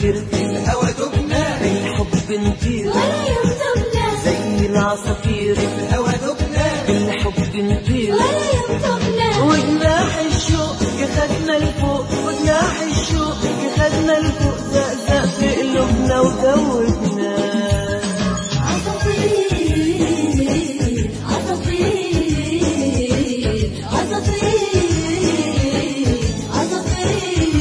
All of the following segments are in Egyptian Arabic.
العصافير الهوى دبنا بالحب نطير ولا يرتبنا زي العصافير الهوى دبنا بالحب نطير ولا يرتبنا وجناح الشوق خدنا لفوق وجناح الشوق خدنا لفوق زقزق في قلوبنا وجوبنا عصافير عصافير عصافير عصافير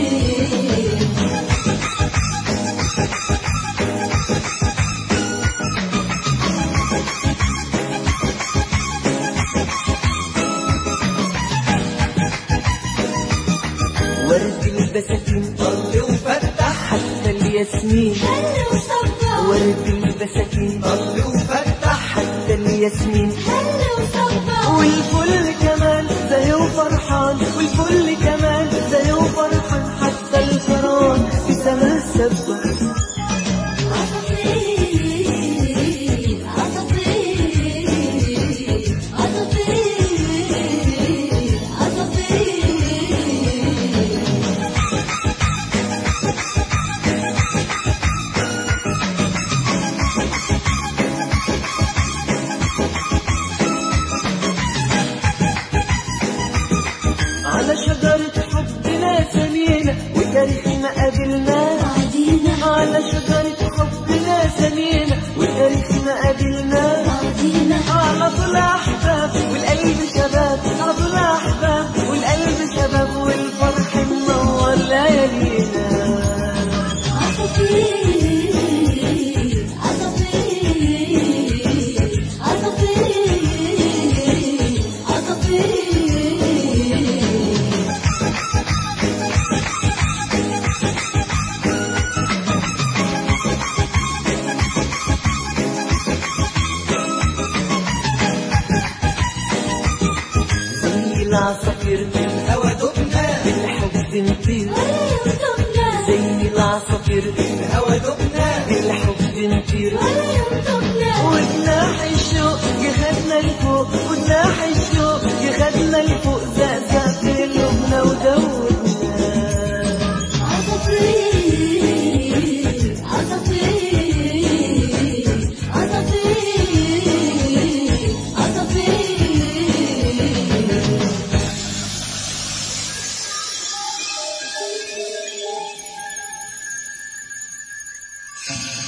ورد البساتين طل وفتح حتى الياسمين حل وصبر ورد البساتين طل وفتح حتى الياسمين حل وصبر والكل كمان زي وفرحان والكل كمان زي وفرحان حتى الفران في سما السبع عصافير عصافير عصافير عصافير على شجرة حبنا سمينا وتاريخنا قابلنا بعدينا على شجرة حبنا سمينا وتاريخنا قابلنا بعدينا على طول أحباب والقلب شباب على طول أحباب والقلب شباب والفرح منور ليالينا عصافير عصافير عصافير عصافير زي العصافير الهوى دبنا بالحب نطير ولا يرتبنا زي العصافير الهوى دبنا بالحب نطير ولا يرتبنا وجناح الشوق يخدنا لفوق وجناح الشوق يخدنا لفوق زقزق في قلوبنا ودوبنا عصافير عصافير عصافير عصافير